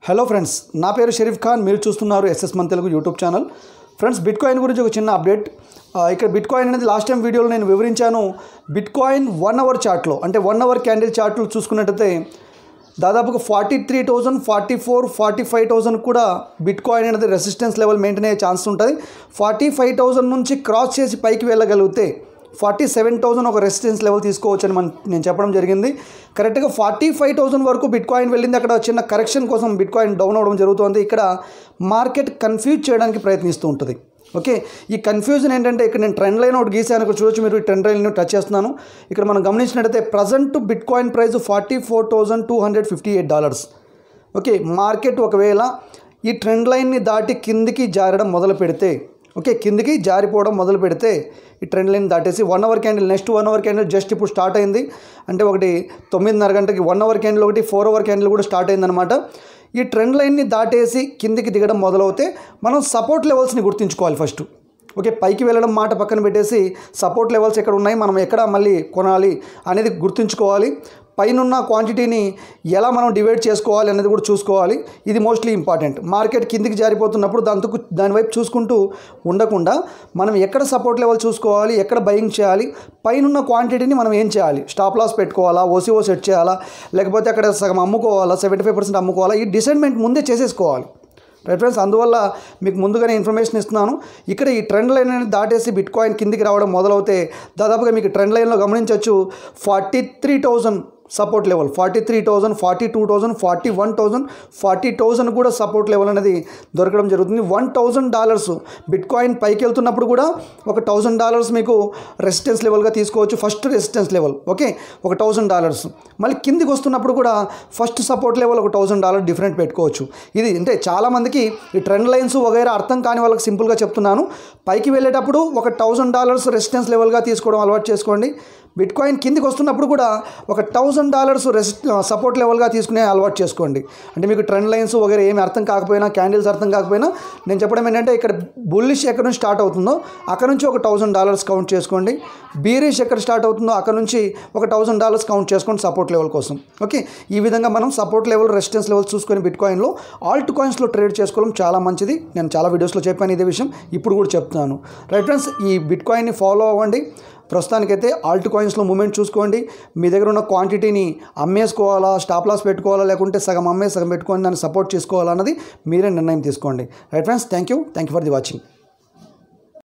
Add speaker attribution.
Speaker 1: hello friends నా పేరు షరీఫ్ ఖాన్ మీరు చూస్తున్నారు SS man Telugu YouTube channel friends bitcoin గురించి ఒక చిన్న అప్డేట్ ఆ, ఇక్కడ బిట్ కాయిన్ అనేది లాస్ట్ టైం వీడియోలో నేను వివరించాను బిట్ కాయిన్ వన్ అవర్ చార్ట్లో అంటే వన్ అవర్ క్యాండిల్ చార్ట్లు చూసుకున్నట్టయితే దాదాపుగా forty three thousand forty four forty five thousand కూడా బిట్ కాయిన్ అనేది రెసిస్టెన్స్ లెవెల్ మెయింటైన్ అయ్యే ఛాన్స్ ఉంటుంది ఫార్టీ ఫైవ్ థౌజండ్ నుంచి క్రాస్ చేసి పైకి వెళ్ళగలిగితే ఫార్టీ సెవెన్ థౌసండ్ ఒక రెసిస్టెన్స్ లెవెల్ తీసుకోవచ్చు అని మన నేను చెప్పడం జరిగింది కరెక్ట్గా ఫార్టీ ఫైవ్ థౌసండ్ వరకు బిట్ కాయిన్ వెళ్ళింది అక్కడ చిన్న కరెక్షన్ కోసం బిట్ కాయిన్ డౌన్ అవ్వడం జరుగుతుంది ఇక్కడ మార్కెట్ కన్ఫ్యూజ్ చేయడానికి ప్రయత్నిస్తూ ఉంటుంది ఓకే ఈ కన్ఫ్యూజన్ ఏంటంటే ఇక్కడ నేను ట్రెండ్ లైన్ ఒకటి గీసాను ఇక్కడ చూడొచ్చు మీరు ఈ ట్రెండ్ లైన్ టచ్ చేస్తున్నాను ఇక్కడ మనం గమనించినట్టయితే present bitcoin price forty four thousand two hundred fifty eight dollars okay market ఒకవేళ ఈ ట్రెండ్ లైన్ని దాటి కిందికి జారడం మొదలు పెడితే ఓకే కిందికి జారిపోవడం మొదలు పెడితే ఈ ట్రెండ్ లైన్ దాటేసి one hour candle next one hour candle just ఇప్పుడు స్టార్ట్ అయింది అంటే ఒకటి తొమ్మిదిన్నర గంటకి వన్ అవర్ క్యాండిల్ ఒకటి ఫోర్ అవర్ క్యాండిల్ కూడా స్టార్ట్ అయిందనమాట ఈ ట్రెండ్ లైన్ని దాటేసి కిందికి దిగడం మొదలవుతే మనం సపోర్ట్ లెవెల్స్ని గుర్తుంచుకోవాలి ఫస్ట్ ఓకే పైకి వెళ్ళడం మాట పక్కన పెట్టేసి సపోర్ట్ లెవెల్స్ ఎక్కడ ఉన్నాయి మనం ఎక్కడ మళ్ళీ కొనాలి అనేది గుర్తుంచుకోవాలి పైనున్న క్వాంటిటీని ఎలా మనం డివైడ్ చేసుకోవాలి అనేది కూడా చూసుకోవాలి ఇది మోస్ట్లీ ఇంపార్టెంట్ మార్కెట్ కిందికి జారిపోతున్నప్పుడు దాంతో దాని వైపు చూసుకుంటూ ఉండకుండా మనం ఎక్కడ సపోర్ట్ లెవెల్ చూసుకోవాలి ఎక్కడ బయింగ్ చేయాలి పైనున్న క్వాంటిటీని మనం ఏం చేయాలి స్టాప్ లాస్ పెట్టుకోవాలా ఓసీఓ సెట్ చేయాలా లేకపోతే అక్కడ సగం అమ్ముకోవాలా సెవెంటీ ఫైవ్ పర్సెంట్ అమ్ముకోవాలా ఈ డిసైడ్మెంట్ ముందే చేసేసుకోవాలి రైట్ ఫ్రెండ్స్ అందువల్ల మీకు ముందుగానే ఇన్ఫర్మేషన్ ఇస్తున్నాను ఇక్కడ ఈ ట్రెండ్ లైన్ అనేది దాటేసి బిట్ కాయిన్ కిందికి రావడం మొదలవుతే దాదాపుగా మీకు ట్రెండ్ లైన్లో గమనించవచ్చు forty three thousand support level forty three thousand forty two thousand forty one thousand forty thousand కూడా సపోర్ట్ లెవెల్ అనేది దొరకడం జరుగుతుంది one thousand dollars bitcoin పైకి వెళ్తున్నప్పుడు కూడా ఒక థౌజండ్ డాలర్స్ మీకు రెసిస్టెన్స్ లెవెల్గా తీసుకోవచ్చు ఫస్ట్ రెసిస్టెన్స్ లెవెల్ ఓకే ఒక థౌజండ్ డాలర్స్ మళ్ళీ కిందికి వస్తున్నప్పుడు కూడా ఫస్ట్ సపోర్ట్ లెవెల్ ఒక థౌజండ్ డాలర్ డిఫరెంట్ పెట్టుకోవచ్చు ఇది అంటే చాలామందికి ఈ ట్రెండ్ లైన్స్ వగైరా అర్థం కాని వాళ్ళకి సింపుల్గా చెప్తున్నాను పైకి వెళ్ళేటప్పుడు ఒక థౌజండ్ డాలర్స్ రెసిస్టెన్స్ లెవెల్గా తీసుకోవడం అలవాటు చేసుకోండి బిట్ కాయిన్ కిందికి వస్తున్నప్పుడు కూడా ఒక థౌజండ్ డాలర్స్ రెసిస్ట్ సపోర్ట్ లెవెల్గా తీసుకునే అలవాటు చేసుకోండి అంటే మీకు ట్రెండ్ లైన్స్ వగైరా ఏమి అర్థం కాకపోయినా క్యాండిల్స్ అర్థం కాకపోయినా నేను చెప్పడం ఏంటంటే ఇక్కడ బుల్లిష్ ఎక్కడ నుంచి స్టార్ట్ అవుతుందో అక్కడ నుంచి ఒక థౌజండ్ డాలర్స్ కౌంట్ చేసుకోండి బీరిష్ ఎక్కడ స్టార్ట్ అవుతుందో అక్కడ నుంచి ఒక థౌజండ్ డాలర్స్ కౌంట్ చేసుకోండి సపోర్ట్ లెవెల్ కోసం ఓకే ఈ విధంగా మనం సపోర్ట్ లెవెల్ రెసిస్టెన్స్ లెవెల్ చూసుకొని బిట్ కాయిన్లో ఆల్ట్ కాయిన్స్లో ట్రేడ్ చేసుకోవడం చాలా మంచిది నేను చాలా వీడియోస్లో చెప్పాను ఇదే విషయం ఇప్పుడు కూడా చెప్తున్నాను రైట్ ఫ్రెండ్స్ ఈ బిట్ కాయిన్ని ఫాలో అవ్వండి ప్రస్తుతానికైతే ఆల్ట్ కాయిన్స్లో మూమెంట్ చూసుకోండి మీ దగ్గర ఉన్న క్వాంటిటీని అమ్మేసుకోవాలా స్టాప్ లాస్ పెట్టుకోవాలా లేకుంటే సగం అమ్మే సగం పెట్టుకొని దాన్ని సపోర్ట్ చేసుకోవాలన్నది మీరే నిర్ణయం తీసుకోండి right friends thank you thank you for the watching